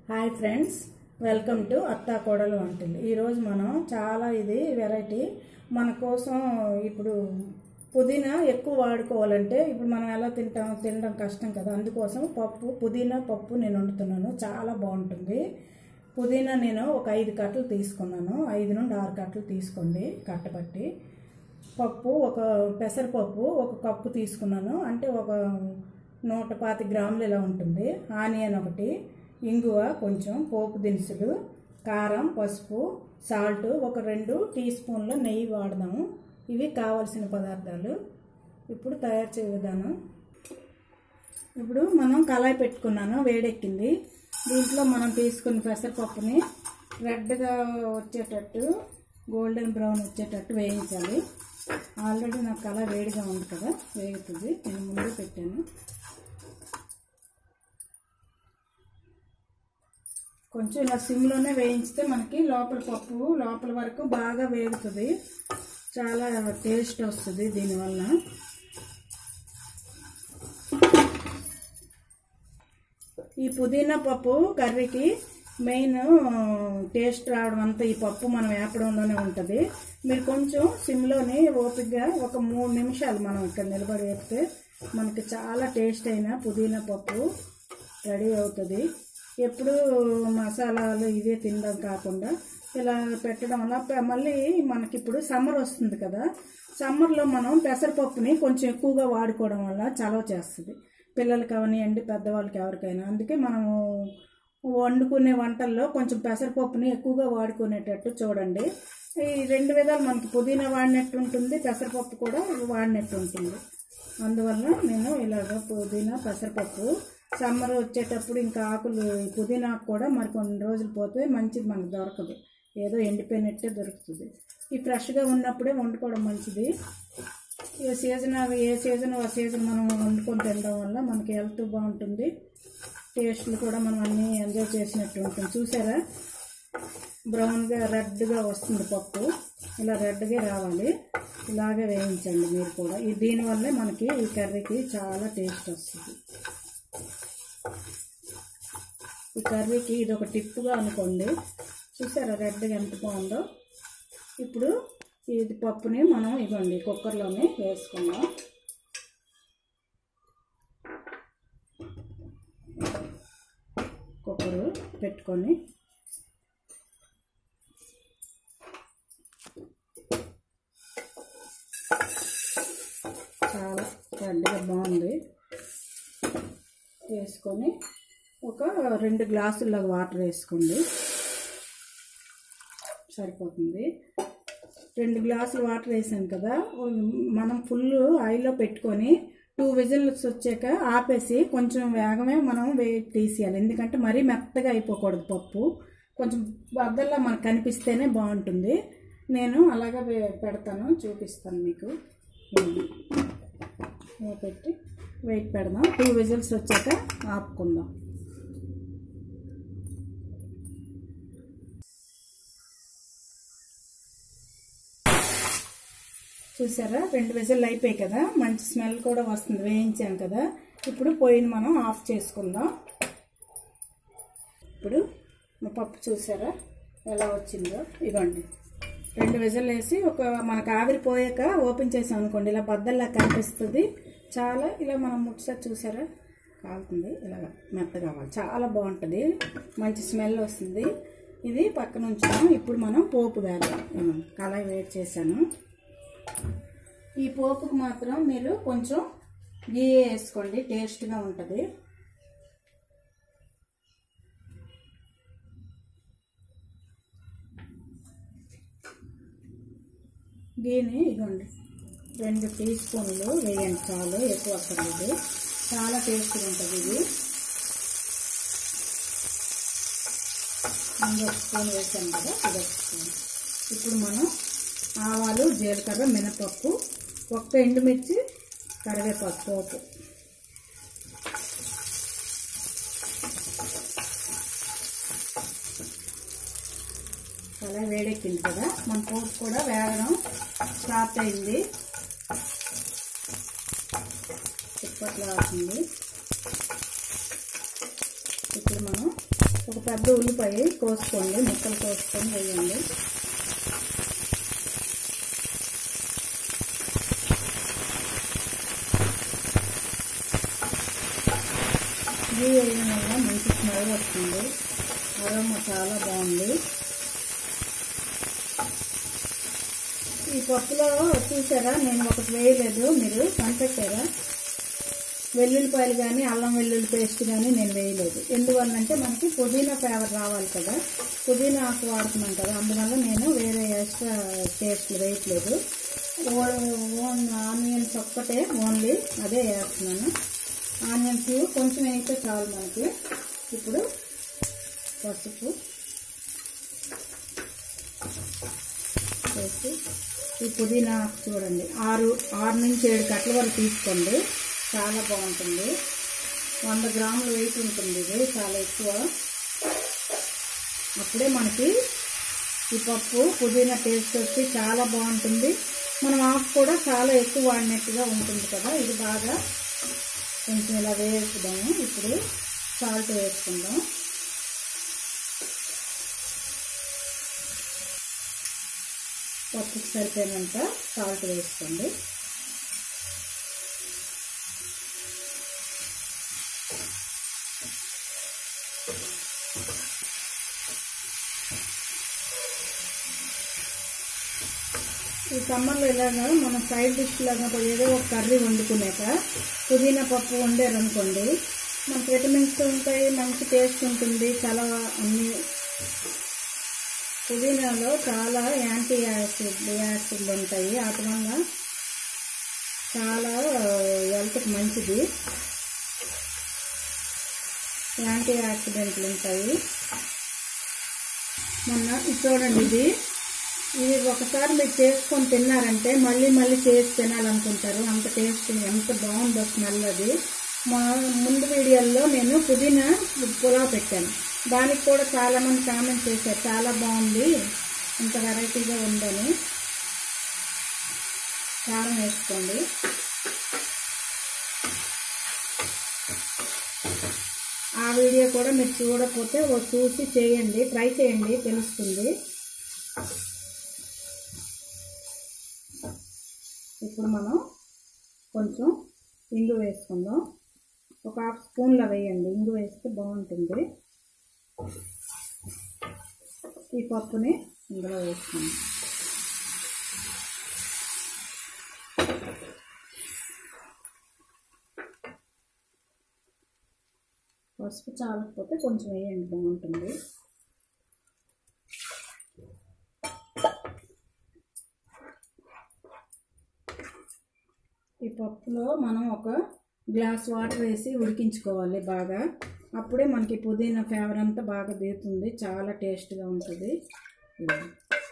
Hi friends welcome to అత్తా కోడలు వంటలు ఈరోజు మనం చాలా ఇది వెరైటీ మన కోసం ఇప్పుడు పుదీనా ఎక్కువ వాడుకోవాలంటే ఇప్పుడు మనం ఎలా తింటాం తినడం కష్టం కదా అందుకోసం పప్పు పుదీనా పప్పు నేను వండుతున్నాను చాలా బాగుంటుంది పుదీనా నేను ఒక ఐదు కట్టలు తీసుకున్నాను ఐదు నుండి ఆరు కట్టలు తీసుకోండి కట్టబట్టి పప్పు ఒక పెసరపప్పు ఒక కప్పు తీసుకున్నాను అంటే ఒక నూట పాతి గ్రాములు ఇలా ఉంటుంది ఆనియన్ ఒకటి ఇంగువ కొంచెం పోపు దినుసులు కారం పసుపు సాల్ట్ ఒక రెండు టీ స్పూన్ల నెయ్యి వాడదాము ఇవి కావలసిన పదార్థాలు ఇప్పుడు తయారు చేయ విధానం ఇప్పుడు మనం కళాయి పెట్టుకున్నాను వేడెక్కింది దీంట్లో మనం తీసుకున్న పెసరపప్పుని రెడ్గా వచ్చేటట్టు గోల్డెన్ బ్రౌన్ వచ్చేటట్టు వేయించాలి ఆల్రెడీ నాకు కళ వేడిగా ఉంది కదా వేగుతుంది నేను ముందు పెట్టాను కొంచెం ఇలా సిమ్లోనే వేయించితే మనకి లోపల పప్పు లోపల వరకు బాగా వేగుతుంది చాలా టేస్ట్ వస్తుంది దీనివల్ల ఈ పుదీనా పప్పు కర్రీకి మెయిన్ టేస్ట్ రావడం అంతా ఈ పప్పు మనం వేపడంలోనే ఉంటుంది మీరు కొంచెం సిమ్లోని ఓపికగా ఒక మూడు నిమిషాలు మనం ఇక్కడ నిలబడి వేస్తే మనకి చాలా టేస్ట్ అయిన పుదీనా పప్పు రెడీ అవుతుంది ఎప్పుడు మసాలాలు ఇవే తినడం కాకుండా ఇలా పెట్టడం వల్ల ప- మళ్ళీ మనకి ఇప్పుడు సమ్మర్ వస్తుంది కదా సమ్మర్లో మనం పెసరపప్పుని కొంచెం ఎక్కువగా వాడుకోవడం వల్ల చలవ చేస్తుంది పిల్లలకి అవనివ్వండి పెద్దవాళ్ళకి ఎవరికైనా అందుకే మనము వండుకునే వంటల్లో కొంచెం పెసరపప్పుని ఎక్కువగా వాడుకునేటట్టు చూడండి ఈ రెండు విధాలు మనకి పుదీనా వాడినట్టు ఉంటుంది పెసరపప్పు కూడా వాడినట్టు ఉంటుంది అందువల్ల నేను ఇలాగ పుదీనా పెసరపప్పు సమ్మర్ వచ్చేటప్పుడు ఇంకా ఆకులు ఈ పుదీనా ఆకు కూడా మరి కొన్ని రోజులు పోతే మంచిది మనకు దొరకదు ఏదో ఎండిపోయినట్టే దొరుకుతుంది ఈ ఫ్రెష్గా ఉన్నప్పుడే వండుకోవడం మంచిది ఏ సీజన్ అవి ఏ సీజన్ ఆ సీజన్ మనం వండుకొని తినడం వల్ల మనకి హెల్త్ బాగుంటుంది టేస్ట్లు కూడా మనం అన్నీ ఎంజాయ్ చేసినట్టు ఉంటుంది చూసారా బ్రౌన్గా రెడ్గా వస్తుంది పప్పు ఇలా రెడ్గా రావాలి ఇలాగే వేయించండి మీరు కూడా ఈ దీనివల్లే మనకి ఈ కర్రీకి చాలా టేస్ట్ వస్తుంది ఈ కర్రీకి ఇది ఒక టిప్పుగా అనుకోండి చూసారా రెడ్గా ఎంత బాగుందో ఇప్పుడు ఇది పప్పుని మనం ఇవ్వండి కుక్కర్లోనే వేసుకుందాం కుక్కరు పెట్టుకొని చాలా రెడ్గా బాగుంది వేసుకొని ఒక రెండు గ్లాసుల్లో వాటర్ వేసుకోండి సరిపోతుంది రెండు గ్లాసులు వాటర్ వేసాను కదా మనం ఫుల్ ఆయిల్లో పెట్టుకొని టూ విజిల్స్ వచ్చాక ఆపేసి కొంచెం వేగమే మనం వే తీసేయాలి ఎందుకంటే మరీ మెత్తగా అయిపోకూడదు పప్పు కొంచెం బద్దల్లా మనకు కనిపిస్తేనే బాగుంటుంది నేను అలాగే వే- పెడతాను చూపిస్తాను మీకు ఇదిగోండి. ఇలా పెట్టి వెయిట్ పెడదాం టూ విజిల్స్ వచ్చాక ఆపుకుందాం చూసారా రెండు విజిల్ అయిపోయాయి కదా మంచి స్మెల్ కూడా వస్తుంది వేయించాం కదా ఇప్పుడు పొయ్యిని మనం ఆఫ్ చేసుకుందాం ఇప్పుడు మా పప్పు చూసారా ఎలా వచ్చిందో ఇవ్వండి రెండు విజిల్ వేసి ఒక మనకు ఆవిరి పోయాక ఓపెన్ చేసాం అనుకోండి ఇలా బద్దల్లా కనిపిస్తుంది చాలా ఇలా మనం ముట్సారి చూసారా కాలుతుంది ఇలా మెత్తగా కావాలి చాలా బాగుంటుంది మంచి స్మెల్ వస్తుంది ఇది పక్కన ఉంచుదాం ఇప్పుడు మనం పోపు వేద్దాం ఇదిగోండి, కళాయి వేడి చేశాను ఈ పోపుకు మాత్రం మీరు కొంచెం గీ వేసుకోండి టేస్ట్గా ఉంటుంది గీని ఇదిగోండి రెండు టీ స్పూన్లు వేయండి చాలు ఎక్కువ అక్కర్లేదు చాలా టేస్ట్గా ఉంటుంది ఇది ముందు ఒక స్పూన్ వేసాను కదా ఇది ఒక స్పూన్ ఇప్పుడు మనం ఆవాలు జీలకర్ర మినపప్పు ఒక్క ఎండుమిర్చి కరివేపాకు పోపు అలా వేడెక్కింది కదా మన పోపు కూడా వేగడం స్టార్ట్ అయింది ఇప్పట్లో అవుతుంది ఇప్పుడు మనం ఒక పెద్ద ఉల్లిపాయ కోసుకోండి ముక్కలు కోసుకొని వేయండి ఇది వేయడం వల్ల మంచి స్మెల్ వస్తుంది అరోమా చాలా బాగుంది ఈ పప్పులో చూసారా నేను ఒకటి వేయలేదు మీరు కనిపెట్టారా వెల్లుల్లిపాయలు కానీ అల్లం వెల్లుల్లి పేస్ట్ కానీ నేను వేయలేదు ఎందువల్లంటే మనకి పుదీనా ఫ్లేవర్ రావాలి కదా పుదీనా ఆకు వాడుతున్నాం కదా అందువల్ల నేను వేరే ఎక్స్ట్రా టేస్ట్లు వేయట్లేదు ఓన్ ఆనియన్స్ ఒక్కటే ఓన్లీ అదే వేస్తున్నాను ఆనియన్స్ కొంచెం అయితే చాలు మనకి ఇప్పుడు పసుపు వేసి ఈ పుదీనా చూడండి ఆరు ఆరు నుంచి ఏడు కట్టల వరకు తీసుకోండి చాలా బాగుంటుంది వంద గ్రాములు వెయిట్ ఉంటుంది ఇది చాలా ఎక్కువ అప్పుడే మనకి ఈ పప్పు పుదీనా టేస్ట్ వచ్చి చాలా బాగుంటుంది మనం ఆకు కూడా చాలా ఎక్కువ వాడినట్టుగా ఉంటుంది కదా ఇది బాగా కొంచెం ఇలా వేసుదాము ఇప్పుడు సాల్ట్ వేసుకుందాం పప్పుకి సరిపోయినంత సాల్ట్ వేసుకోండి ఈ సమ్మర్లో ఇలాగా మనం సైడ్ డిష్ లాగా ఏదో ఒక కర్రీ వండుకునేక పుదీనా పప్పు వండారనుకోండి మనకి విటమిన్స్ ఉంటాయి మంచి టేస్ట్ ఉంటుంది చాలా అన్ని పుదీనాలో చాలా యాంటీ యాసిడ్ యాసిడ్లు ఉంటాయి వాటి వల్ల చాలా హెల్త్కి మంచిది యాంటీ ఆక్సిడెంట్లు ఉంటాయి మొన్న ఇది చూడండి ఇది ఇది ఒకసారి మీరు చేసుకొని తిన్నారంటే మళ్ళీ మళ్ళీ చేసి తినాలనుకుంటారు అంత టేస్ట్ ఎంత బాగుందో స్మెల్ అది మా ముందు వీడియోల్లో నేను పుదీనా పులావ్ పెట్టాను దానికి కూడా చాలా మంది కామెంట్ చేశారు చాలా బాగుంది ఇంత వెరైటీగా ఉందని కారం వేసుకోండి ఆ వీడియో కూడా మీరు చూడకపోతే ఓ చూసి చేయండి ట్రై చేయండి తెలుస్తుంది ఇప్పుడు మనం కొంచెం ఇంగు వేసుకుందాం ఒక హాఫ్ స్పూన్లో వేయండి ఇంగు వేస్తే బాగుంటుంది ఈ పప్పుని ఇందులో వేసుకుందాం పసుపు చాలకపోతే కొంచెం వేయండి బాగుంటుంది ఈ పప్పులో మనం ఒక గ్లాస్ వాటర్ వేసి ఉడికించుకోవాలి బాగా అప్పుడే మనకి పుదీనా ఫ్లేవర్ అంతా బాగా దిగుతుంది చాలా టేస్ట్గా ఉంటుంది ఇది.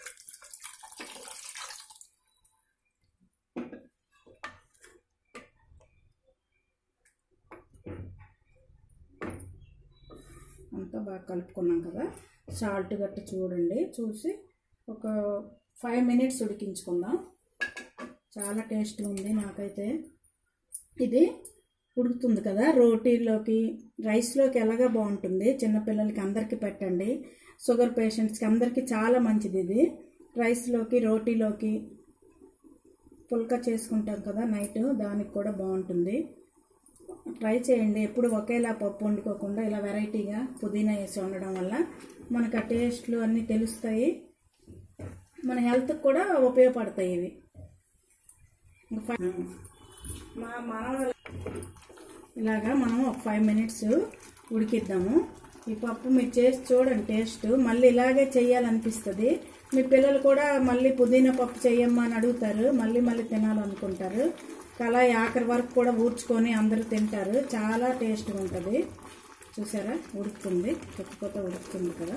అంతా బాగా కలుపుకున్నాం కదా సాల్ట్ గట్టి చూడండి చూసి ఒక ఫైవ్ మినిట్స్ ఉడికించుకుందాం చాలా టేస్ట్ ఉంది నాకైతే ఇది ఉడుకుతుంది కదా రోటీలోకి రైస్లోకి ఎలాగా బాగుంటుంది చిన్నపిల్లలకి అందరికీ పెట్టండి షుగర్ పేషెంట్స్కి అందరికీ చాలా మంచిది ఇది రైస్లోకి రోటీలోకి పుల్కా చేసుకుంటాం కదా నైట్ దానికి కూడా బాగుంటుంది ట్రై చేయండి ఎప్పుడు ఒకేలా పప్పు వండుకోకుండా ఇలా వెరైటీగా పుదీనా వేసి వండడం వల్ల మనకు ఆ టేస్ట్లు అన్నీ తెలుస్తాయి మన హెల్త్కి కూడా ఉపయోగపడతాయి ఇవి ఇంకా ఫై- మా మనవరాలు ఇలాగా మనం ఒక ఫైవ్ మినిట్స్ ఉడికిద్దాము ఈ పప్పు మీరు చేసి చూడండి టేస్ట్ మళ్ళీ ఇలాగే చేయాలనిపిస్తుంది మీ పిల్లలు కూడా మళ్ళీ పుదీనా పప్పు చేయమ్మా అని అడుగుతారు మళ్ళీ మళ్ళీ తినాలనుకుంటారు అలా ఆఖరి వరకు కూడా ఊడ్చుకొని అందరూ తింటారు చాలా టేస్ట్గా ఉంటుంది చూసారా ఉడుకుతుంది కొత్త ఉడుకుతుంది కదా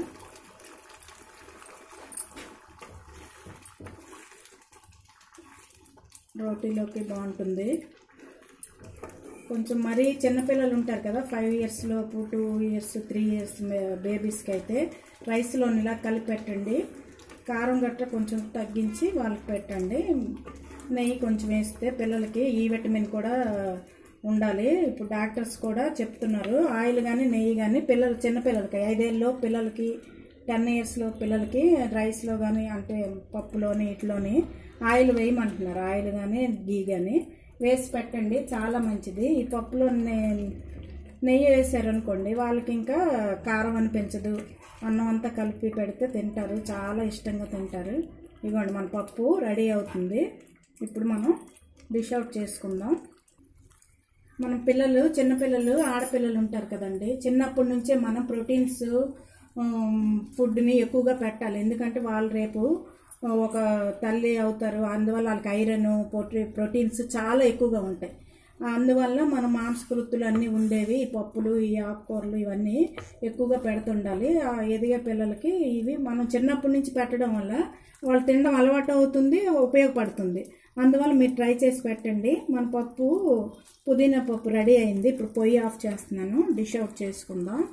రోటీలోకి బాగుంటుంది కొంచెం మరీ చిన్నపిల్లలు ఉంటారు కదా ఫైవ్ ఇయర్స్ లోపు టూ ఇయర్స్ త్రీ ఇయర్స్ బేబీస్కి అయితే రైస్లో ఇలా కలిపి పెట్టండి కారం గట్ర కొంచెం తగ్గించి వాళ్ళకి పెట్టండి నెయ్యి కొంచెం వేస్తే పిల్లలకి ఈ విటమిన్ కూడా ఉండాలి ఇప్పుడు డాక్టర్స్ కూడా చెప్తున్నారు ఆయిల్ కానీ నెయ్యి కానీ పిల్లలు చిన్నపిల్లలకి ఐదేళ్ళలో పిల్లలకి టెన్ ఇయర్స్లో పిల్లలకి రైస్లో కానీ అంటే పప్పులోని ఇట్లోని ఆయిల్ వేయమంటున్నారు ఆయిల్ కానీ గీ కానీ వేసి పెట్టండి చాలా మంచిది ఈ పప్పులో నే- నెయ్యి వేసారనుకోండి వాళ్ళకి ఇంకా కారం అనిపించదు అన్నం అంతా కలిపి పెడితే తింటారు చాలా ఇష్టంగా తింటారు ఇదిగోండి మన పప్పు రెడీ అవుతుంది ఇప్పుడు మనం డిష్ అవుట్ చేసుకుందాం మన పిల్లలు చిన్నపిల్లలు ఆడపిల్లలు ఉంటారు కదండి చిన్నప్పటి నుంచే మనం ప్రోటీన్స్ ఫుడ్ని ఎక్కువగా పెట్టాలి ఎందుకంటే వాళ్ళు రేపు ఆ, ఒక తల్లి అవుతారు అందువల్ల వాళ్ళకి ఐరన్ ప్రోటీ ప్రోటీన్స్ చాలా ఎక్కువగా ఉంటాయి అందువల్ల మన మాంసకృత్తులు అన్నీ ఉండేవి ఈ పప్పులు ఈ ఆకుకూరలు ఇవన్నీ ఎక్కువగా పెడుతుండాలి ఆ ఎదిగే పిల్లలకి ఇవి మనం చిన్నప్పటి నుంచి పెట్టడం వల్ల వాళ్ళు తినడం అలవాటు అవుతుంది ఉపయోగపడుతుంది అందువల్ల మీరు ట్రై చేసి పెట్టండి మన పప్పు పుదీనా పప్పు రెడీ అయింది ఇప్పుడు పొయ్యి ఆఫ్ చేస్తున్నాను డిష్ అవుట్ చేసుకుందాం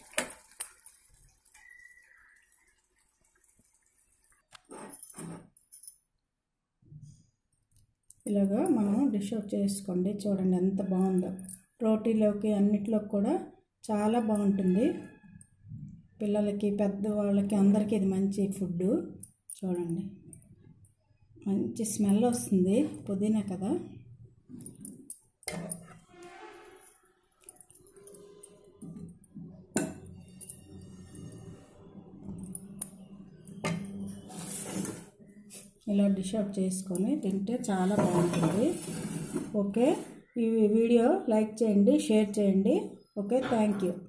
ఇలాగా మనం డిష్ అవుట్ చేసుకోండి చూడండి ఎంత బాగుందో రోటీలోకి అన్నిట్లోకి కూడా చాలా బాగుంటుంది పిల్లలకి పెద్దవాళ్ళకి అందరికీ ఇది మంచి ఫుడ్ చూడండి మంచి స్మెల్ వస్తుంది పుదీనా కదా ఇలా డిష్ అవుట్ చేసుకొని తింటే చాలా బాగుంటుంది ఓకే ఈ వీడియో లైక్ చేయండి షేర్ చేయండి ఓకే థ్యాంక్ యూ